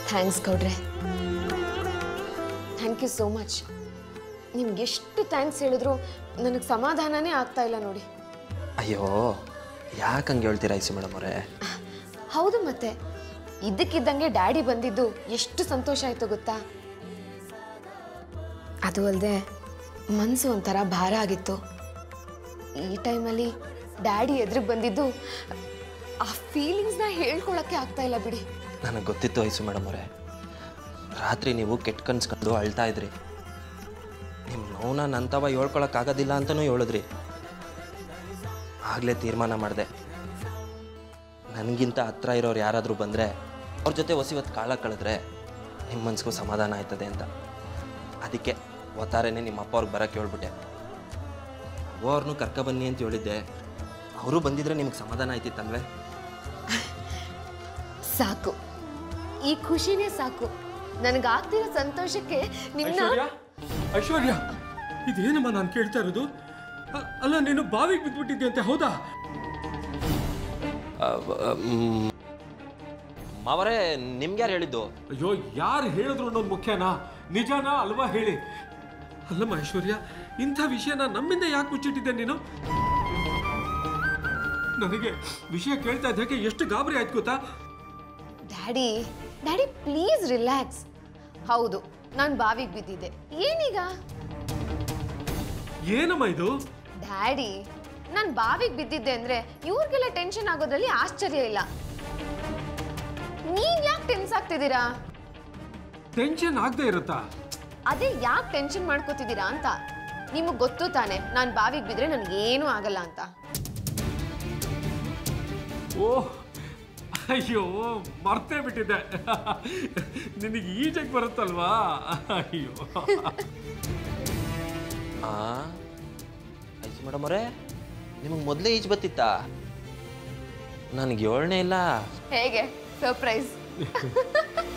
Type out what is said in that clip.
thanks ಗೌಡ್ರೆ thank you so much ನಿಮ್ಗೆ ಎಷ್ಟು ಥ್ಯಾಂಕ್ಸ್ ಹೇಳಿದ್ರು ನನಗೆ ಸಮಾಧಾನನೇ ಆಗ್ತಾ ಇಲ್ಲ ನೋಡಿ ಅಯ್ಯೋ ಯಾಕೆ ಹಂಗೆ ಹೇಳ್ತೀರಾ ಐಸು ಮೇಡಮ್ ಅವರೇ ಹೌದು ಮತ್ತೆ ಇದ್ದಕ್ಕಿದ್ದಂಗೆ ಡ್ಯಾಡಿ ಬಂದಿದ್ದು ಎಷ್ಟು ಸಂತೋಷ ಆಯ್ತು ಗೊತ್ತಾ ಅದು ಅಲ್ಲದೆ ಮನಸ್ಸು ಒಂಥರ ಭಾರ ಆಗಿತ್ತು ಈ ಟೈಮಲ್ಲಿ ಡ್ಯಾಡಿ ಎದುರಿಗೆ ಬಂದಿದ್ದು ಆ ಫೀಲಿಂಗ್ಸ್ನ ಹೇಳ್ಕೊಳಕ್ಕೆ ಆಗ್ತಾ ಇಲ್ಲ ಬಿಡಿ ನನಗೆ ಗೊತ್ತಿತ್ತು ಐಸು ಮೇಡಮ್ ಅವರೇ ರಾತ್ರಿ ನೀವು ಕೆಟ್ಟ ಕನ್ಸ್ಕೊಂಡು ಅಳ್ತಾ ಇದ್ರಿ ನಿಮ್ಮ ನೋವನ್ನ ನಂತವ ಹೇಳ್ಕೊಳಕ್ಕಾಗೋದಿಲ್ಲ ಅಂತಲೂ ಹೇಳಿದ್ರಿ ಆಗಲೇ ತೀರ್ಮಾನ ಮಾಡಿದೆ ನನಗಿಂತ ಹತ್ರ ಇರೋರು ಯಾರಾದರೂ ಬಂದರೆ ಅವ್ರ ಜೊತೆ ಹೊಸಿವತ್ತು ಕಾಳ ಕಳೆದ್ರೆ ನಿಮ್ಮ ಮನ್ಸಿಗೂ ಸಮಾಧಾನ ಆಯ್ತದೆ ಅಂತ ಅದಕ್ಕೆ ಒತ್ತಾರೆನೇ ನಿಮ್ಮ ಅಪ್ಪ ಅವ್ರಿಗೆ ಬರೋಕ್ಕೆ ಹೇಳ್ಬಿಟ್ಟೆ ಅವ್ರನ್ನೂ ಕರ್ಕೊಬನ್ನಿ ಅಂತ ಹೇಳಿದ್ದೆ ಅವರು ಬಂದಿದ್ರೆ ನಿಮಗೆ ಸಮಾಧಾನ ಆಯ್ತಿತ್ತಲ್ವೇ ಸಾಕು ಈ ಖುಷಿನೇ ಸಾಕು ನನಗಾಗ್ತಿರೋ ಸಂತೋಷಕ್ಕೆ ನಿನ್ನ ಐಶ್ವರ್ಯ ಐಶ್ವರ್ಯ ಇದೇನಮ್ಮ ನಾನು ಕೇಳ್ತಾ ಇರೋದು ಅ- ಅಲ್ಲ ನೀನು ಬಾವಿಗೆ ಬಿದ್ದುಬಿಟ್ಟಿದ್ದೆ ಅಂತೆ ಹೌದಾ ಮಾವರೇ ನಿಮ್ಗೆ ಯಾರು ಹೇಳಿದ್ದು ಅಯ್ಯೋ ಯಾರು ಹೇಳಿದ್ರು ಅನ್ನೋದು ಮುಖ್ಯನಾ ನಿಜನಾ ಅಲ್ವಾ ಹೇಳಿ ಅಲ್ಲಮ್ಮ ಐಶ್ವರ್ಯ ಇಂಥ ವಿಷಯನ ನಮ್ಮಿಂದ ಯಾಕೆ ಮುಚ್ಚಿಟ್ಟಿದ್ದೆ ನೀನು ನನಗೆ ವಿಷಯ ಕೇಳ್ತಾ ಇದ್ದಕ್ಕೆ ಎಷ್ಟು ಗಾಬರಿ ಆಯ್ತು ಗೊತ್ತಾ ಡ್ಯಾಡಿ ಡ್ಯಾಡಿ ಪ್ಲೀಸ್ ರಿಲ್ಯಾಕ್ಸ್ ಹೌದು ನಾನು ಬಾವಿಗೆ ಬಿದ್ದಿದ್ದೆ ಏನೀಗ ಏನಮ್ಮ ಇದು ಡ್ಯಾಡಿ ನಾನು ಬಾವಿಗೆ ಬಿದ್ದಿದ್ದೆ ಅಂದ್ರೆ ಇವ್ರಿಗೆಲ್ಲ ಟೆನ್ಷನ್ ಆಗೋದ್ರಲ್ಲಿ ಆಶ್ಚರ್ಯ ಇಲ್ಲ ನೀವ್ ಯಾಕೆ ಟೆನ್ಸ್ ಆಗ್ತಿದ್ದೀರಾ ಟೆನ್ಷನ್ ಆಗದೆ ಇರುತ್ತಾ ಅದೇ ಯಾಕೆ ಟೆನ್ಷನ್ ಮಾಡ್ಕೋತಿದ್ದೀರಾ ಅಂತ ನಿಮಗೆ ಗೊತ್ತು ತಾನೆ ನಾನು ಬಾವಿಗೆ ಬಿದ್ರೆ ನನಗೇನೂ ಆಗಲ್ಲ ಅಂತ ಓಹ್ ಅಯ್ಯೋ ಮರ್ತೇ ಬಿಟ್ಟಿದ್ದೆ ನಿನಗೆ ಈಜಕ್ಕೆ ಬರುತ್ತಲ್ವಾ ಅಯ್ಯೋ ಆ ಐಸ್ ಮೇಡಮ್ ಅವರೇ ನಿಮಗೆ ಮೊದಲೇ ಈಜು ಬತ್ತಿತ್ತಾ ನನಗೆ ಏಳನೇ ಇಲ್ಲ ಹೇಗೆ ಸರ್ಪ್ರೈಸ್